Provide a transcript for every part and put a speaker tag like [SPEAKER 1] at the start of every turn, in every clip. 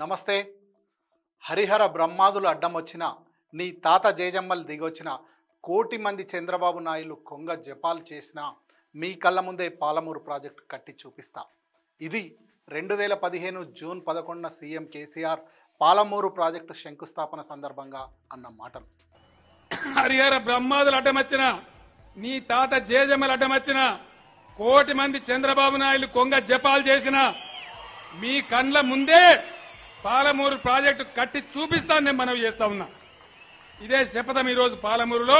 [SPEAKER 1] నమస్తే హరిహర బ్రహ్మాదులు అడ్డం వచ్చిన నీ తాత జేజమ్మలు దిగొచ్చిన కోటి మంది చంద్రబాబు నాయులు కొంగ జపాలు చేసిన మీ కళ్ళ ముందే పాలమూరు ప్రాజెక్టు కట్టి చూపిస్తా ఇది రెండు వేల పదిహేను జూన్ పదకొండున సీఎం కేసీఆర్ పాలమూరు ప్రాజెక్టు శంకుస్థాపన సందర్భంగా అన్న మాటలు
[SPEAKER 2] హరిహర బ్రహ్మాదులు అడ్డమచ్చిన నీ తాత జేజమ్మలు అడ్డమచ్చిన కోటి మంది చంద్రబాబు నాయుడు కొంగ జపాలు చేసిన మీ కండ్ల ముందే పాలమూరు ప్రాజెక్టు కట్టి చూపిస్తాను నేను మనవి చేస్తా ఉన్నా ఇదే శపథం ఈరోజు పాలమూరులో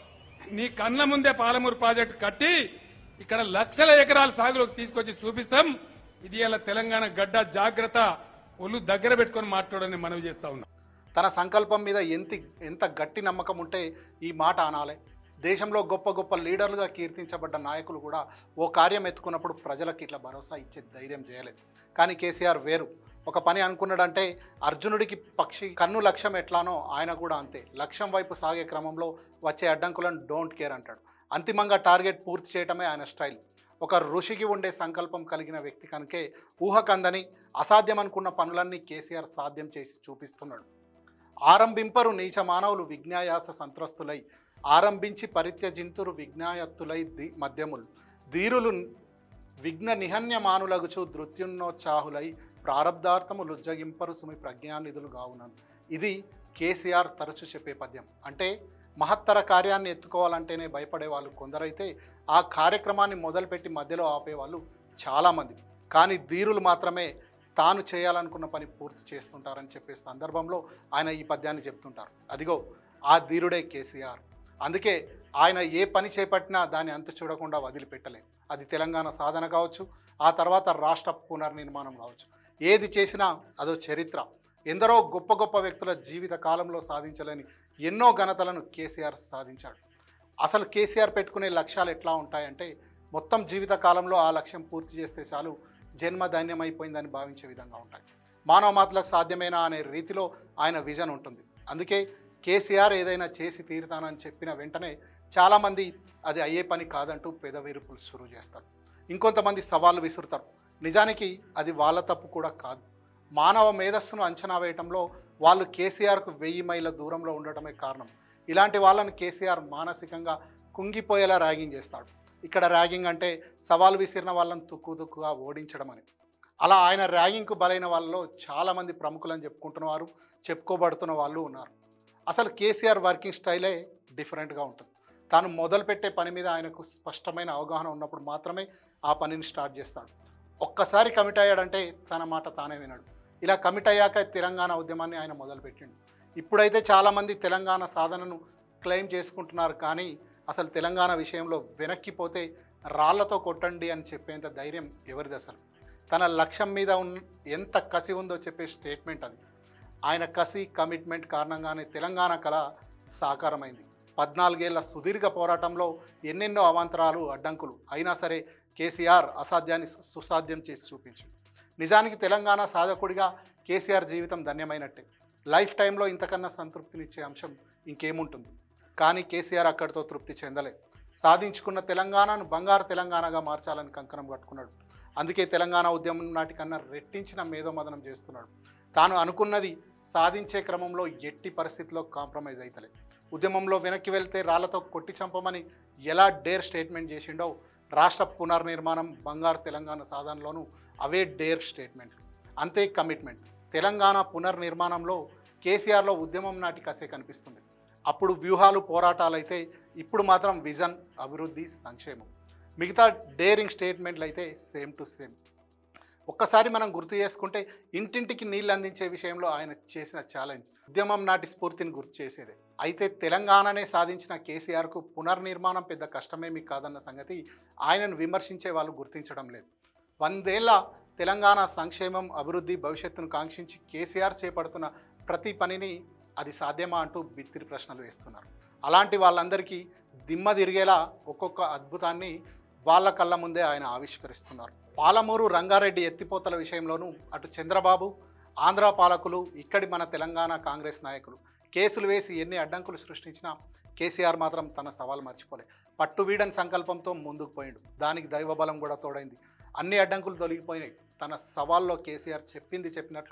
[SPEAKER 2] నీ కండ్ల ముందే పాలమూరు ప్రాజెక్టు కట్టి ఇక్కడ లక్షల ఎకరాల సాగులోకి తీసుకొచ్చి చూపిస్తాం ఇది ఇలా తెలంగాణ గడ్డ జాగ్రత్త ఒళ్ళు దగ్గర పెట్టుకొని మాట్లాడని మనవి చేస్తా ఉన్నా
[SPEAKER 1] తన సంకల్పం మీద ఎంత ఎంత గట్టి నమ్మకం ఉంటే ఈ మాట అనాలి దేశంలో గొప్ప గొప్ప లీడర్లుగా కీర్తించబడ్డ నాయకులు కూడా ఓ కార్యం ఎత్తుకున్నప్పుడు ప్రజలకు ఇట్లా భరోసా ఇచ్చే ధైర్యం చేయలేదు కానీ కేసీఆర్ వేరు ఒక పని అనుకున్నాడంటే అర్జునుడికి పక్షి కన్ను లక్ష్యం ఎట్లానో ఆయన కూడా అంతే లక్ష్యం వైపు సాగే క్రమంలో వచ్చే అడ్డంకులను డోంట్ కేర్ అంటాడు అంతిమంగా టార్గెట్ పూర్తి చేయటమే ఆయన స్టైల్ ఒక ఋషికి ఉండే సంకల్పం కలిగిన వ్యక్తి కనుకే ఊహకందని అసాధ్యం అనుకున్న పనులన్నీ కేసీఆర్ సాధ్యం చేసి చూపిస్తున్నాడు ఆరంభింపరు నీచ మానవులు విజ్ఞాయాస సంత్రస్తులై ఆరంభించి పరిత్యజింతురు విజ్ఞాయత్తులై ది మధ్యములు ధీరులు విఘ్న నిహన్య మానులగుచు ధృత్యున్నోత్సాహులై ప్రారబ్ధార్థము లుజ్జగింపరు సుమి ప్రజ్ఞానిధులు గావునను ఇది కేసీఆర్ తరచు చెప్పే పద్యం అంటే మహత్తర కార్యాన్ని ఎత్తుకోవాలంటేనే భయపడే వాళ్ళు కొందరైతే ఆ కార్యక్రమాన్ని మొదలుపెట్టి మధ్యలో ఆపేవాళ్ళు చాలామంది కానీ ధీరులు మాత్రమే తాను చేయాలనుకున్న పని పూర్తి చేస్తుంటారని చెప్పే సందర్భంలో ఆయన ఈ పద్యాన్ని చెప్తుంటారు అదిగో ఆ ధీరుడే కేసీఆర్ అందుకే ఆయన ఏ పని చేపట్టినా దాన్ని అంతు చూడకుండా వదిలిపెట్టలేదు అది తెలంగాణ సాధన కావచ్చు ఆ తర్వాత రాష్ట్ర పునర్నిర్మాణం కావచ్చు ఏది చేసినా అదో చరిత్ర ఎందరో గొప్ప గొప్ప వ్యక్తుల జీవిత కాలంలో సాధించలేని ఎన్నో ఘనతలను కేసీఆర్ సాధించాడు అసలు కేసీఆర్ పెట్టుకునే లక్ష్యాలు ఎట్లా ఉంటాయంటే మొత్తం జీవిత కాలంలో ఆ లక్ష్యం పూర్తి చేస్తే చాలు జన్మ ధన్యమైపోయిందని భావించే విధంగా ఉంటాయి మానవ మాతలకు సాధ్యమేనా అనే రీతిలో ఆయన విజన్ ఉంటుంది అందుకే కేసీఆర్ ఏదైనా చేసి తీరుతానని చెప్పిన వెంటనే చాలామంది అది అయ్యే పని కాదంటూ పెదవిరుపులు షురు చేస్తారు ఇంకొంతమంది సవాళ్ళు విసురుతారు నిజానికి అది వాళ్ళ తప్పు కూడా కాదు మానవ మేధస్సును అంచనా వేయటంలో వాళ్ళు కేసీఆర్కు వెయ్యి మైళ్ళ దూరంలో ఉండటమే కారణం ఇలాంటి వాళ్ళని కేసీఆర్ మానసికంగా కుంగిపోయేలా ర్యాగింగ్ చేస్తాడు ఇక్కడ ర్యాగింగ్ అంటే సవాలు విసిరిన వాళ్ళని తుక్కు తుక్కుగా ఓడించడం అని అలా ఆయన ర్యాగింగ్కు బలైన వాళ్ళలో చాలామంది ప్రముఖులని చెప్పుకుంటున్నవారు చెప్పుకోబడుతున్న వాళ్ళు ఉన్నారు అసలు కేసీఆర్ వర్కింగ్ స్టైలే డిఫరెంట్గా ఉంటుంది తాను మొదలుపెట్టే పని మీద ఆయనకు స్పష్టమైన అవగాహన ఉన్నప్పుడు మాత్రమే ఆ పనిని స్టార్ట్ చేస్తాడు ఒక్కసారి కమిట్ అయ్యాడంటే తన మాట తానే వినడు ఇలా కమిట్ అయ్యాక తెలంగాణ ఉద్యమాన్ని ఆయన మొదలుపెట్టిండు ఇప్పుడైతే చాలామంది తెలంగాణ సాధనను క్లెయిమ్ చేసుకుంటున్నారు కానీ అసలు తెలంగాణ విషయంలో వెనక్కిపోతే రాళ్లతో కొట్టండి అని చెప్పేంత ధైర్యం ఎవరిది అసలు తన లక్ష్యం మీద ఉన్న ఎంత కసి ఉందో చెప్పే స్టేట్మెంట్ అది ఆయన కసి కమిట్మెంట్ కారణంగానే తెలంగాణ కళ సాకారమైంది పద్నాలుగేళ్ల సుదీర్ఘ పోరాటంలో ఎన్నెన్నో అవాంతరాలు అడ్డంకులు అయినా సరే కేసీఆర్ అసాధ్యాన్ని సు- సుసాధ్యం చేసి చూపించింది నిజానికి తెలంగాణ సాధకుడిగా కేసీఆర్ జీవితం ధన్యమైనట్టే లైఫ్ టైంలో ఇంతకన్నా సంతృప్తినిచ్చే అంశం ఇంకేముంటుంది కానీ కేసీఆర్ అక్కడితో తృప్తి చెందలే సాధించుకున్న తెలంగాణను బంగారు తెలంగాణగా మార్చాలని కంకణం కట్టుకున్నాడు అందుకే తెలంగాణ ఉద్యమం నాటికన్నా రెట్టించిన మేధోమదనం చేస్తున్నాడు తాను అనుకున్నది సాధించే క్రమంలో ఎట్టి పరిస్థితిలో కాంప్రమైజ్ అవుతలే ఉద్యమంలో వెనక్కి వెళ్తే రాళ్లతో కొట్టి చంపమని ఎలా డేర్ స్టేట్మెంట్ చేసిండో రాష్ట్ర పునర్నిర్మాణం బంగారు తెలంగాణ సాధనలోనూ అవే డేర్ స్టేట్మెంట్లు అంతే కమిట్మెంట్ తెలంగాణ పునర్నిర్మాణంలో కేసీఆర్లో ఉద్యమం నాటి కసే కనిపిస్తుంది అప్పుడు వ్యూహాలు పోరాటాలు అయితే ఇప్పుడు మాత్రం విజన్ అభివృద్ధి సంక్షేమం మిగతా డేరింగ్ స్టేట్మెంట్లు అయితే సేమ్ టు సేమ్ ఒక్కసారి మనం గుర్తు చేసుకుంటే ఇంటింటికి నీళ్ళు అందించే విషయంలో ఆయన చేసిన ఛాలెంజ్ ఉద్యమం నాటి స్ఫూర్తిని గుర్తు చేసేదే అయితే తెలంగాణనే సాధించిన కేసీఆర్కు పునర్నిర్మాణం పెద్ద కష్టమేమీ కాదన్న సంగతి ఆయనను విమర్శించే వాళ్ళు గుర్తించడం లేదు వందేళ్ల తెలంగాణ సంక్షేమం అభివృద్ధి భవిష్యత్తును కాంక్షించి కేసీఆర్ చేపడుతున్న ప్రతి పనిని అది సాధ్యమా అంటూ బిత్తిరి ప్రశ్నలు వేస్తున్నారు అలాంటి వాళ్ళందరికీ దిమ్మ తిరిగేలా ఒక్కొక్క అద్భుతాన్ని వాళ్ళ కళ్ళ ముందే ఆయన ఆవిష్కరిస్తున్నారు పాలమూరు రంగారెడ్డి ఎత్తిపోతల విషయంలోనూ అటు చంద్రబాబు ఆంధ్ర పాలకులు ఇక్కడి మన తెలంగాణ కాంగ్రెస్ నాయకులు కేసులు వేసి ఎన్ని అడ్డంకులు సృష్టించినా కేసీఆర్ మాత్రం తన సవాల్ మర్చిపోలే పట్టు వీడని సంకల్పంతో ముందుకు పోయిండు దానికి దైవబలం కూడా తోడైంది అన్ని అడ్డంకులు తొలగిపోయినాయి తన సవాల్లో కేసీఆర్ చెప్పింది చెప్పినట్లు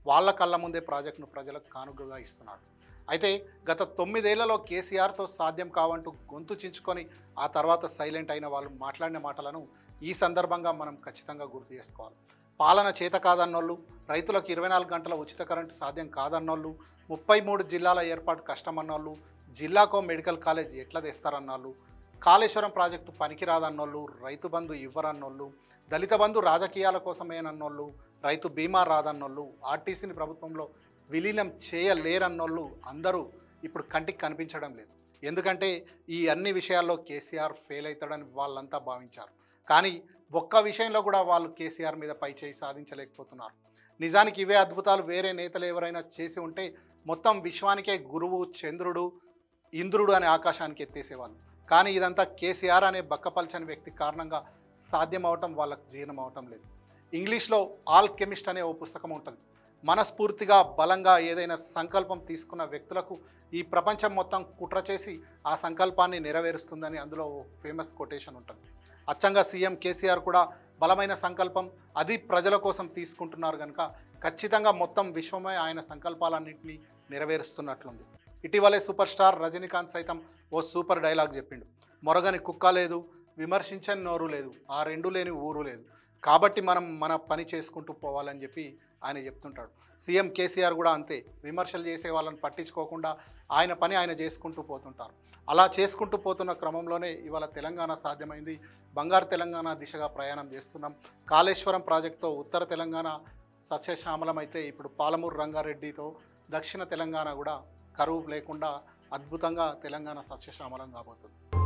[SPEAKER 1] వాళ్ళ కళ్ళ ముందే ప్రాజెక్టును ప్రజలకు కానుకగా ఇస్తున్నాడు అయితే గత తొమ్మిదేళ్లలో కేసీఆర్తో సాధ్యం కావంటూ గొంతు చించుకొని ఆ తర్వాత సైలెంట్ అయిన వాళ్ళు మాట్లాడిన మాటలను ఈ సందర్భంగా మనం ఖచ్చితంగా గుర్తు చేసుకోవాలి పాలన చేత కాదన్నోళ్ళు రైతులకు ఇరవై నాలుగు గంటల ఉచిత కరెంటు సాధ్యం కాదన్నోళ్ళు ముప్పై మూడు జిల్లాల ఏర్పాటు కష్టమన్నోళ్ళు జిల్లాకో మెడికల్ కాలేజ్ ఎట్లా తెస్తారన్నోళ్ళు కాళేశ్వరం ప్రాజెక్టు పనికిరాదన్నోళ్ళు రైతు బంధు ఇవ్వరన్నోళ్ళు దళిత బంధు రాజకీయాల కోసమేనన్నోళ్ళు రైతు బీమా రాదన్నోళ్ళు ఆర్టీసీని ప్రభుత్వంలో విలీనం చేయలేరన్నోళ్ళు అందరూ ఇప్పుడు కంటికి కనిపించడం లేదు ఎందుకంటే ఈ అన్ని విషయాల్లో కేసీఆర్ ఫెయిల్ అవుతాడని వాళ్ళంతా భావించారు కానీ ఒక్క విషయంలో కూడా వాళ్ళు కేసీఆర్ మీద పై చేయి సాధించలేకపోతున్నారు నిజానికి ఇవే అద్భుతాలు వేరే నేతలు ఎవరైనా చేసి ఉంటే మొత్తం విశ్వానికే గురువు చంద్రుడు ఇంద్రుడు అనే ఆకాశానికి ఎత్తేసేవాళ్ళు కానీ ఇదంతా కేసీఆర్ అనే బక్కపల్చని వ్యక్తి కారణంగా సాధ్యం అవటం వాళ్ళకు జీర్ణం అవటం లేదు ఇంగ్లీష్లో ఆల్ కెమిస్ట్ అనే ఓ పుస్తకం ఉంటుంది మనస్ఫూర్తిగా బలంగా ఏదైనా సంకల్పం తీసుకున్న వ్యక్తులకు ఈ ప్రపంచం మొత్తం కుట్ర చేసి ఆ సంకల్పాన్ని నెరవేరుస్తుందని అందులో ఓ ఫేమస్ కొటేషన్ ఉంటుంది అచ్చంగా సీఎం కేసీఆర్ కూడా బలమైన సంకల్పం అది ప్రజల కోసం తీసుకుంటున్నారు కనుక ఖచ్చితంగా మొత్తం విశ్వమే ఆయన సంకల్పాలన్నింటినీ నెరవేరుస్తున్నట్లుంది ఇటీవలే సూపర్ స్టార్ రజనీకాంత్ సైతం ఓ సూపర్ డైలాగ్ చెప్పిండు మొరగని కుక్క లేదు విమర్శించని నోరు లేదు ఆ రెండు లేని ఊరు లేదు కాబట్టి మనం మన పని చేసుకుంటూ పోవాలని చెప్పి ఆయన చెప్తుంటాడు సీఎం కేసీఆర్ కూడా అంతే విమర్శలు చేసే వాళ్ళని పట్టించుకోకుండా ఆయన పని ఆయన చేసుకుంటూ పోతుంటారు అలా చేసుకుంటూ పోతున్న క్రమంలోనే ఇవాళ తెలంగాణ సాధ్యమైంది బంగారు తెలంగాణ దిశగా ప్రయాణం చేస్తున్నాం కాళేశ్వరం ప్రాజెక్టుతో ఉత్తర తెలంగాణ సస్యశ్యామలమైతే ఇప్పుడు పాలమూరు రంగారెడ్డితో దక్షిణ తెలంగాణ కూడా కరువు లేకుండా అద్భుతంగా తెలంగాణ సస్యశ్యామలం కాబోతుంది